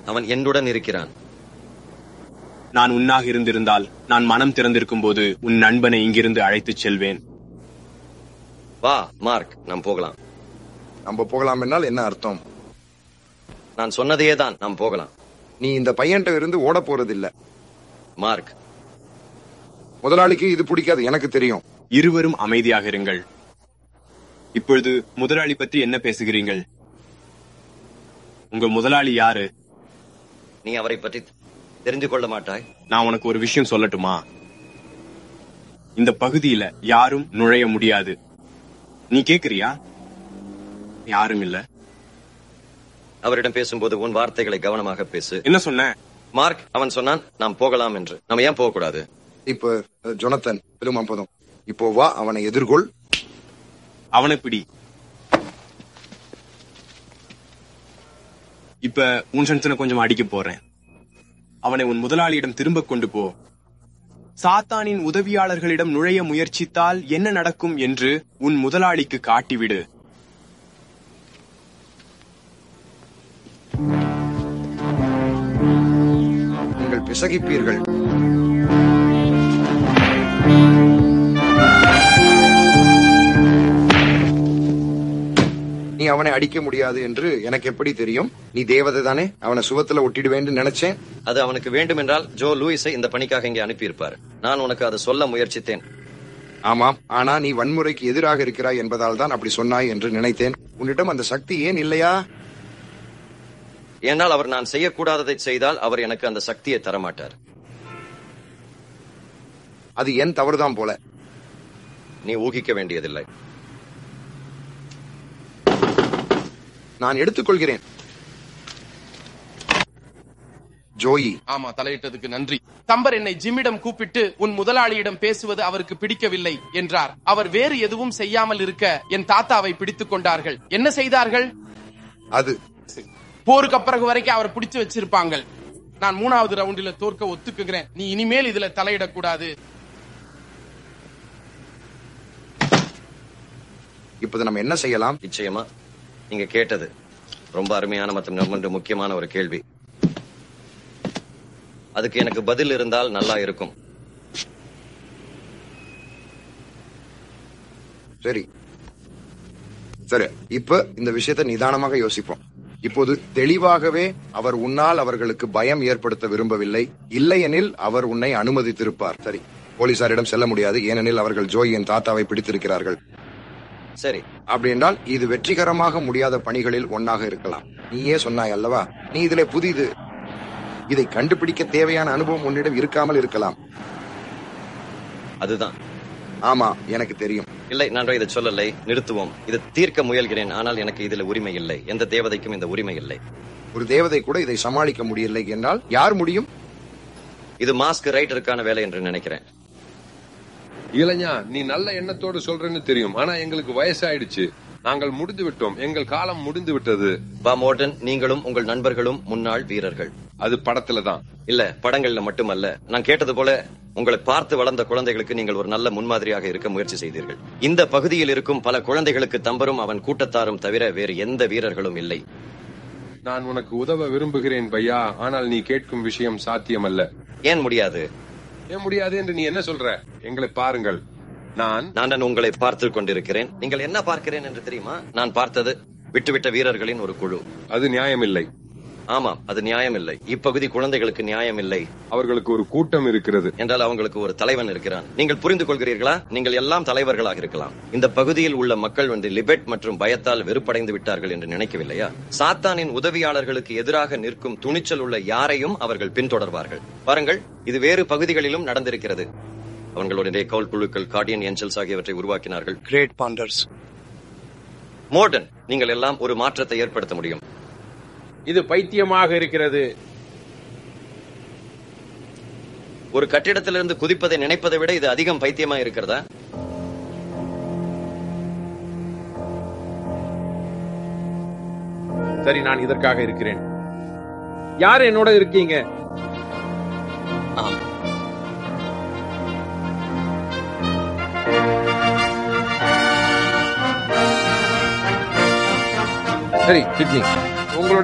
அவன் என்னுடன் இருக்கிறான் நான் உன்னாக இருந்திருந்தால் நான் மனம் திறந்திருக்கும் போது உன் நண்பனை இங்கிருந்து அழைத்துச் செல்வேன் வா மார்க் நாம் போகலாம் நம்ம போகலாம் என்னால் என்ன அர்த்தம் நான் சொன்னதையே தான் நாம் போகலாம் நீ இந்த பையன்கிட்ட இருந்து ஓட போறதில்ல மார்க் முதலாளிக்கு இது பிடிக்காது எனக்கு தெரியும் இருவரும் அமைதியாக இருங்கள் இப்பொழுது முதலாளி பற்றி என்ன பேசுகிறீர்கள் உங்க முதலாளி யாரு நீ அவரை பற்றி தெரிந்து கொள்ள மாட்டாய் நான் உனக்கு ஒரு விஷயம் சொல்லட்டுமா இந்த பகுதியில யாரும் நுழைய முடியாது நீ கேக்குறியா யாரும் இல்ல அவரிடம் பேசும்போது உன் வார்த்தைகளை கவனமாக பேசு என்ன சொன்ன மார்க் அவன் சொன்னான் நாம் போகலாம் என்று நம்ம ஏன் போக கூடாது இப்ப அஹ், ஜொனத்தன் பெருமாப்பதம் இப்போ வா அவனை எதிர்கொள் அவனை பிடி இப்ப உன் சன்சனை கொஞ்சம் அடிக்க போறேன் அவனை உன் முதலாளியிடம் திரும்ப கொண்டு போ சாத்தானின் உதவியாளர்களிடம் நுழைய முயற்சித்தால் என்ன நடக்கும் என்று உன் முதலாளிக்கு காட்டிவிடு நீங்கள் பிசகிப்பீர்கள் நீ அவனை அடிக்க முடியாது என்று எனக்கு எப்படி தெரியும் நீ தேவதை தானே அவனை சுவத்துல ஒட்டிடுவேன்னு நினைச்சேன் அது அவனுக்கு வேண்டும் என்றால் ஜோ லூயிஸை இந்த பணிக்காக இங்கே அனுப்பியிருப்பார் நான் உனக்கு அதை சொல்ல முயற்சித்தேன் ஆமாம் ஆனா நீ வன்முறைக்கு எதிராக இருக்கிறாய் என்பதால் தான் அப்படி சொன்னாய் என்று நினைத்தேன் உன்னிடம் அந்த சக்தி ஏன் இல்லையா ஏனால் அவர் நான் செய்யக்கூடாததை செய்தால் அவர் எனக்கு அந்த சக்தியை தரமாட்டார் அது என் தவறுதான் போல நீ ஊகிக்க வேண்டியதில்லை நான் எடுத்துக்கொள்கிறேன் ஜோயி ஆமா தலையிட்டதுக்கு நன்றி தம்பர் என்னை ஜிம்மிடம் கூப்பிட்டு உன் முதலாளியிடம் பேசுவது அவருக்கு பிடிக்கவில்லை என்றார் அவர் வேறு எதுவும் செய்யாமல் இருக்க என் தாத்தாவை பிடித்துக் கொண்டார்கள் என்ன செய்தார்கள் அது போருக்கு அப்புறம் வரைக்கும் அவரை பிடிச்சு வச்சிருப்பாங்க நான் மூணாவது ரவுண்டில தோற்க ஒத்துக்குகிறேன் நீ இனிமேல் இதுல தலையிடக்கூடாது இப்போது நம்ம என்ன செய்யலாம் நிச்சயமா நீங்க கேட்டது ரொம்ப அருமையான மற்றும் ரொம்ப முக்கியமான ஒரு கேள்வி அதுக்கு எனக்கு பதில் இருந்தால் நல்லா இருக்கும் சரி சரி இப்ப இந்த விஷயத்தை நிதானமாக யோசிப்போம் இப்போது தெளிவாகவே அவர் உன்னால் அவர்களுக்கு பயம் ஏற்படுத்த விரும்பவில்லை இல்லையெனில் அவர் உன்னை அனுமதித்திருப்பார் சரி போலீசாரிடம் செல்ல முடியாது ஏனெனில் அவர்கள் ஜோயின் தாத்தாவை பிடித்திருக்கிறார்கள் சரி அப்படி என்றால் இது வெற்றிகரமாக முடியாத பணிகளில் ஒன்னாக இருக்கலாம் நீயே சொன்னாய் அல்லவா நீ இதிலே புதிது இதை கண்டுபிடிக்க தேவையான அனுபவம் உன்னிடம் இருக்காமல் இருக்கலாம் அதுதான் ஆமா எனக்கு தெரியும் இல்லை நான் இதை சொல்லலை நிறுத்துவோம் இது தீர்க்க முயல்கிறேன் ஆனால் எனக்கு இதுல உரிமை இல்லை எந்த தேவதைக்கும் இந்த உரிமை இல்லை ஒரு தேவதை கூட இதை சமாளிக்க முடியலை என்றால் யார் முடியும் இது மாஸ்க் ரைட்டருக்கான வேலை என்று நினைக்கிறேன் இளைஞா நீ நல்ல எண்ணத்தோடு சொல்றேன்னு தெரியும் ஆனா எங்களுக்கு வயசாயிடுச்சு நாங்கள் முடிந்து விட்டோம் எங்கள் காலம் முடிந்து விட்டது பா மோர்டன் நீங்களும் உங்கள் நண்பர்களும் முன்னாள் வீரர்கள் அது படத்துல தான் இல்ல படங்கள்ல மட்டுமல்ல நான் கேட்டது போல உங்களை பார்த்து வளர்ந்த குழந்தைகளுக்கு நீங்கள் ஒரு நல்ல முன்மாதிரியாக இருக்க முயற்சி செய்தீர்கள் இந்த பகுதியில் இருக்கும் பல குழந்தைகளுக்கு தம்பரும் அவன் கூட்டத்தாரும் தவிர வேறு எந்த வீரர்களும் இல்லை நான் உனக்கு உதவ விரும்புகிறேன் பையா ஆனால் நீ கேட்கும் விஷயம் சாத்தியமல்ல ஏன் முடியாது ஏன் முடியாது என்று நீ என்ன சொல்ற எங்களை பாருங்கள் நான் நான் உங்களை பார்த்து கொண்டிருக்கிறேன் நீங்கள் என்ன பார்க்கிறேன் என்று தெரியுமா நான் பார்த்தது விட்டுவிட்ட வீரர்களின் ஒரு குழு அது நியாயமில்லை ஆமாம் அது நியாயம் இல்லை இப்பகுதி குழந்தைகளுக்கு நியாயம் இல்லை அவர்களுக்கு ஒரு கூட்டம் இருக்கிறது என்றால் அவங்களுக்கு ஒரு தலைவன் இருக்கிறான் நீங்கள் புரிந்து கொள்கிறீர்களா நீங்கள் எல்லாம் தலைவர்களாக இருக்கலாம் இந்த பகுதியில் உள்ள மக்கள் வந்து லிபெட் மற்றும் பயத்தால் வெறுப்படைந்து விட்டார்கள் என்று நினைக்கவில்லையா சாத்தானின் உதவியாளர்களுக்கு எதிராக நிற்கும் துணிச்சல் உள்ள யாரையும் அவர்கள் பின்தொடர்வார்கள் பாருங்கள் இது வேறு பகுதிகளிலும் நடந்திருக்கிறது அவங்களுடைய கவுல் குழுக்கள் கார்டியன் ஏஞ்சல்ஸ் ஆகியவற்றை உருவாக்கினார்கள் கிரேட் பாண்டர்ஸ் மோர்டன் நீங்கள் எல்லாம் ஒரு மாற்றத்தை ஏற்படுத்த முடியும் இது பைத்தியமாக இருக்கிறது ஒரு கட்டிடத்திலிருந்து குதிப்பதை நினைப்பதை விட இது அதிகம் பைத்தியமா இருக்கிறதா சரி நான் இதற்காக இருக்கிறேன் யார் என்னோட இருக்கீங்க ஆம் சரி சிட்னி